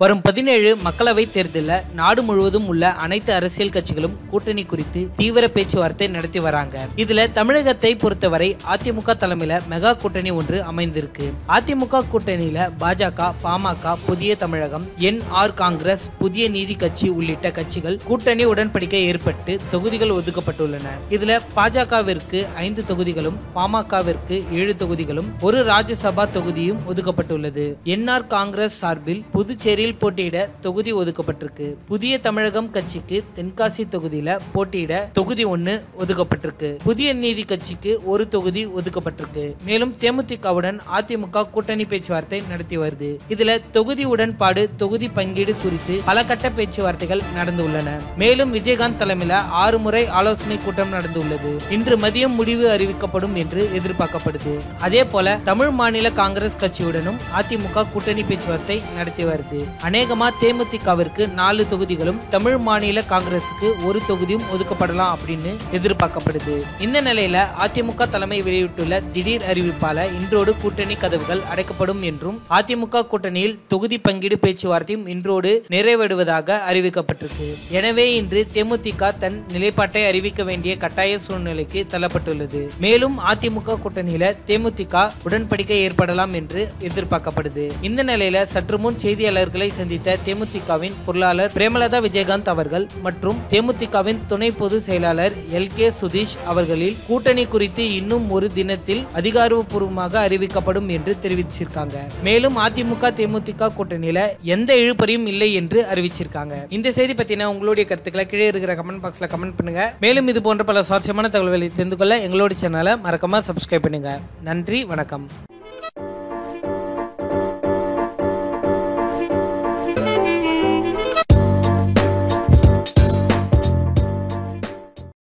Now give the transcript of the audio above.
வரும் பதினேழு மக்களவை தேர்தலில் நாடு முழுவதும் உள்ள அனைத்து அரசியல் கட்சிகளும் கூட்டணி குறித்து தீவிர பேச்சுவார்த்தை நடத்தி வராங்க இதுல தமிழகத்தை பொறுத்தவரை அதிமுக தலைமையில மெகா கூட்டணி ஒன்று அமைந்திருக்கு அதிமுக கூட்டணியில பாஜக பாமக புதிய தமிழகம் என் ஆர் காங்கிரஸ் புதிய நீதி கட்சி உள்ளிட்ட கட்சிகள் கூட்டணி உடன்படிக்கை ஏற்பட்டு தொகுதிகள் ஒதுக்கப்பட்டுள்ளன இதுல பாஜகவிற்கு ஐந்து தொகுதிகளும் பாமகவிற்கு ஏழு தொகுதிகளும் ஒரு ராஜ்யசபா தொகுதியும் ஒதுக்கப்பட்டுள்ளது என்ஆர் காங்கிரஸ் சார்பில் புதுச்சேரியில் போட்டியிட தொகுதி ஒதுக்கப்பட்டிருக்கு புதிய தமிழகம் கட்சிக்கு தென்காசி தொகுதியில போட்டியிட தொகுதி ஒன்னு ஒதுக்கப்பட்டிருக்கு புதிய நீதி கட்சிக்கு ஒரு தொகுதி ஒதுக்கப்பட்டிருக்கு மேலும் தேமுதிகவுடன் அதிமுக கூட்டணி பேச்சுவார்த்தை நடத்தி வருது இதுல தொகுதி உடன்பாடு தொகுதி பங்கீடு குறித்து பல கட்ட பேச்சுவார்த்தைகள் நடந்துள்ளன மேலும் விஜயகாந்த் தலைமையில ஆறு முறை ஆலோசனை கூட்டம் நடந்துள்ளது இன்று மதியம் முடிவு அறிவிக்கப்படும் என்று எதிர்பார்க்கப்படுது அதே போல தமிழ் மாநில காங்கிரஸ் கட்சியுடனும் அதிமுக கூட்டணி பேச்சுவார்த்தை நடத்தி வருது அநேகமா தேமுதிகவிற்கு நாலு தொகுதிகளும் தமிழ் மாநில காங்கிரசுக்கு ஒரு தொகுதியும் ஒதுக்கப்படலாம் அப்படின்னு எதிர்பார்க்கப்படுது இந்த நிலையில அதிமுக தலைமை வெளியிட்டுள்ள திடீர் அறிவிப்பால இன்றோடு கூட்டணி கதவுகள் அடைக்கப்படும் என்றும் அதிமுக கூட்டணியில் தொகுதி பங்கீடு பேச்சுவார்த்தையும் இன்றோடு நிறைவேறுவதாக அறிவிக்கப்பட்டிருக்கு எனவே இன்று தேமுதிக தன் நிலைப்பாட்டை அறிவிக்க வேண்டிய கட்டாய சூழ்நிலைக்கு தள்ளப்பட்டுள்ளது மேலும் அதிமுக கூட்டணியில தேமுதிக உடன்படிக்கை ஏற்படலாம் என்று எதிர்பார்க்கப்படுது இந்த நிலையில சற்று முன் செய்தியாளர்களை சந்தித்த தேமுதிகவின் பொருளாளர் பிரேமலதா விஜயகாந்த் அவர்கள் மற்றும் தேமுதிகவின் துணை பொதுச் செயலாளர் எல் கே சுதீஷ் அவர்களில் கூட்டணி குறித்து இன்னும் ஒரு தினத்தில் அதிகாரப்பூர்வமாக அறிவிக்கப்படும் என்று தெரிவிச்சிருக்காங்க மேலும் அதிமுக தேமுதிக கூட்டணியில எந்த இழுபறியும் இல்லை என்று அறிவிச்சிருக்காங்க இந்த செய்தி பத்தின உங்களுடைய கருத்துக்களை கீழே இருக்கிற கமெண்ட் பாக்ஸ்ல கமெண்ட் பண்ணுங்க மேலும் இது போன்ற பல சுவாரஸ்யமான தகவல்களை தெரிந்து கொள்ள எங்களோட சேனலை மறக்காம சப்ஸ்கிரைப் பண்ணுங்க நன்றி வணக்கம்